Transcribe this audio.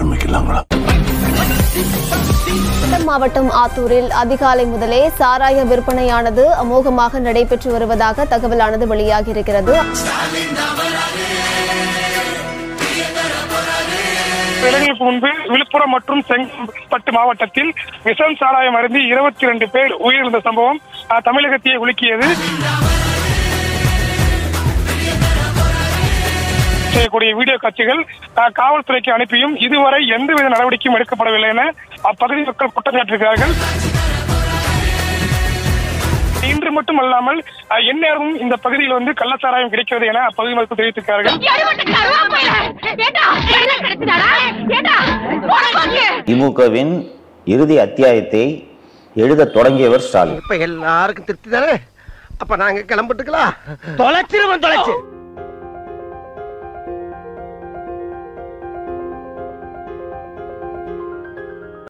ஆரம்பிக்கலாங்களா சேலம் மாவட்டம் ஆத்தூரில் அதிகாலை முதலே சாராய விற்பனையானது அமோகமாக நடைபெற்று வருவதாக தகவலானது வெளியாகியிருக்கிறது சிலங்களுக்கு முன்பு விழுப்புரம் மற்றும் செங்கல்பட்டு மாவட்டத்தில் விஷம் சாராயம் அருந்தி இருபத்தி ரெண்டு பேர் உயிரிழந்த சம்பவம் அஹ், தமிழகத்தையே உலுக்கியது செய்யக்கூடிய வீடியோ காட்சிகள் அஹ், காவல்துறைக்கு அனுப்பியும் இதுவரை எந்தவித நடவடிக்கையும் எடுக்கப்படவில்லை என அப்பகுதி மக்கள் குற்றம் சாட்டியிருக்கிறார்கள் இன்று மட்டும் அல்லாமல் அஹ், எந்நேரமும் இந்த பகுதியில் வந்து கள்ளச்சாராயம் கிடைக்கிறது என அப்பகுதி மக்கள் தெரிவித்திருக்கிறார்கள் திமுகவின் இறுதி அத்தியாயத்தை எழுத தொடங்கியவர் ஸ்டாலின் இப்ப எல்லாருக்கும் திருப்தி தானே அப்ப நாங்க கிளம்பிட்டுக்கலாம் தொலைச்சிருவன் தொலைச்சு